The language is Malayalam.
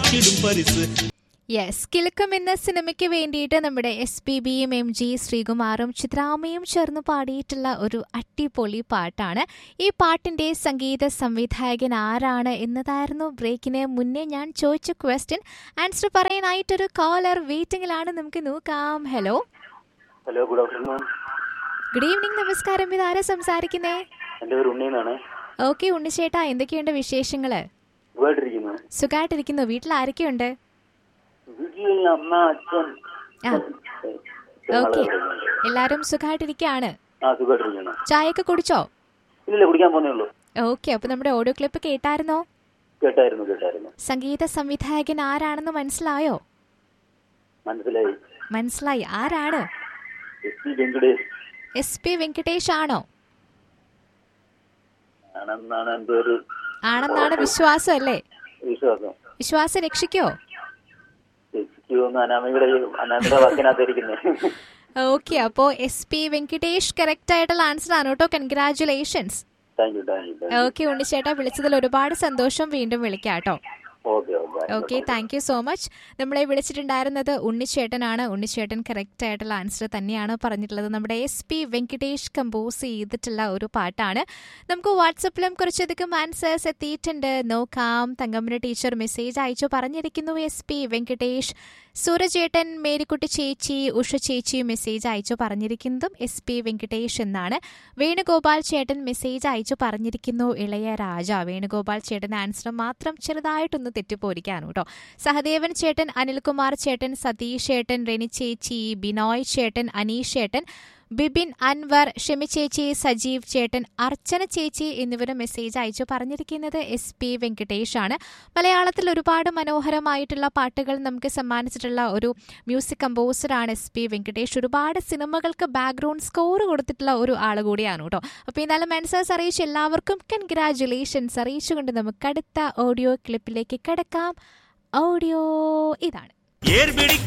അടിച്ചിടും പരിസ് യെസ് കിലുക്കം എന്ന സിനിമയ്ക്ക് വേണ്ടിയിട്ട് നമ്മുടെ എസ് പി ബിയും എം ജി ശ്രീകുമാറും ചിത്രാമയും ചേർന്ന് പാടിയിട്ടുള്ള ഒരു അടിപൊളി പാട്ടാണ് ഈ പാട്ടിന്റെ സംഗീത സംവിധായകൻ ആരാണ് എന്നതായിരുന്നു ബ്രേക്കിന് മുന്നേ ഞാൻ ചോദിച്ച ക്വസ്റ്റ്യൻ ആൻസർ പറയാനായിട്ടൊരു കോളർ വെയിറ്റിംഗിലാണ് നമുക്ക് നോക്കാം hello hello good afternoon good evening നമസ്കാരം ഇതാരാ സംസാരിക്കുന്നേ എൻ്റെ പേര് ഉണ്ണിന്നാണ് ഓക്കെ ഉണ്ണിച്ചേട്ടാ എന്തൊക്കെയുണ്ട് വിശേഷങ്ങള് സുഖമായിട്ടിരിക്കുന്നു സുഖമായിട്ടിരിക്കുന്നു വീട്ടിൽ ആരൊക്കെയുണ്ട് വീട്ടിൽ അമ്മ അച്ഛൻ ആ ഓക്കെ എല്ലാരും സുഖമായിട്ടിരിക്കുകയാണ് ആ സുഖമായിട്ടിരിക്കുന്നു ചായയൊക്കെ കുടിച്ചോ ഇല്ല കുടിക്കാൻ പോന്നേ ഉള്ളൂ ഓക്കെ അപ്പൊ നമ്മുടെ ഓഡിയോ ക്ലിപ്പ് കേട്ടായിരുന്നോ കേട്ടായിരുന്നു കേട്ടായിരുന്നു സംഗീത സംവിധായകൻ ആരാണെന്ന് മനസ്സിലായോ മനസ്സിലായി മനസ്സിലായി ആരാണ് S P Venkatesh S P Venkatesh ആണോ ആണെന്നാണ് എൻ്റെ ഒരു ആണെന്നാണ് വിശ്വാസം അല്ലേ വിശ്വാസം വിശ്വാസം രക്ഷിക്കോ എനിക്ക് തോന്നുന്നു അനാമികയുടെ അനാമികയുടെ വാക്കിനകത്തിരിക്കുന്നത് ഓക്കെ അപ്പോ എസ് പി വെങ്കടേഷ് കറക്റ്റ് ആയിട്ടുള്ള ആൻസർ ആണ് കേട്ടോ congratulations thank you thank you thank you okay ഉണ്ണിച്ചേട്ടാ വിളിച്ചതിൽ ഒരുപാട് സന്തോഷം വീണ്ടും വിളിക്കാം കേട്ടോ okay okay okay thank you so much നമ്മളെ വിളിച്ചിട്ടുണ്ടായിരുന്നത് ഉണ്ണിച്ചേട്ടനാണ് ഉണ്ണിച്ചേട്ടൻ കറക്റ്റ് ആയിട്ടുള്ള ആൻസർ തന്നെയാണ് പറഞ്ഞിട്ടുള്ളത് നമ്മുടെ എസ് പി വെങ്കടേഷ് കമ്പോസ് ചെയ്തിട്ടുള്ള ഒരു പാട്ടാണ് നമുക്ക് വാട്സപ്പിലും കുറച്ചധികം ആൻസേഴ്സ് എത്തിയിട്ടുണ്ട് നോക്കാം തങ്കമ്മന ടീച്ചർ മെസ്സേജ് അയച്ചു പറഞ്ഞിരിക്കുന്നു എസ് പി വെങ്കടേഷ് സൂരജേട്ടൻ മേരിക്കുട്ടി ചേച്ചി ഉഷ ചേച്ചി മെസ്സേജ് അയച്ചു പറഞ്ഞിരിക്കുന്നതും എസ് പി വെങ്കടേഷ് എന്നാണ് വേണുഗോപാൽ ചേട്ടൻ മെസ്സേജ് അയച്ചു പറഞ്ഞിരിക്കുന്നു ഇളയ രാജ വേണുഗോപാൽ ചേട്ടൻ ആൻസർ മാത്രം ചെറുതായിട്ടൊന്ന് തെറ്റിപ്പോരിക്കാണ് കേട്ടോ സഹദേവൻ ചേട്ടൻ അനിൽകുമാർ ചേട്ടൻ സതീഷ് ചേട്ടൻ റെനി ചേച്ചി ബിനോയ് ചേട്ടൻ അനീഷ് ചേട്ടൻ ബിബിൻ അൻവർ ഷെമി ചേച്ചി സജീവ് ചേട്ടൻ അർച്ചന ചേച്ചി എന്നിവർ മെസ്സേജ് അയച്ചു പറഞ്ഞിരിക്കുന്നത് എസ് പി വെങ്കടേഷ് ആണ് മലയാളത്തിൽ ഒരുപാട് മനോഹരമായിട്ടുള്ള പാട്ടുകൾ നമുക്ക് സമ്മാനിച്ചിട്ടുള്ള ഒരു മ്യൂസിക് കമ്പോസറാണ് എസ് പി വെങ്കടേഷ് ഒരുപാട് സിനിമകൾക്ക് ബാക്ക്ഗ്രൗണ്ട് സ്കോർ കൊടുത്തിട്ടുള്ള ഒരു ആൾ കൂടിയാണ് കേട്ടോ അപ്പോൾ എന്നാലും ആൻസേഴ്സ് അറിയിച്ച എല്ലാവർക്കും കൺഗ്രാറ്റുലേഷൻസ് അറിയിച്ചുകൊണ്ട് നമുക്ക് അടുത്ത ഓഡിയോ ക്ലിപ്പിലേക്ക് കിടക്കാം ഓഡിയോ ഇതാണ് ഏർ പിടിക്കും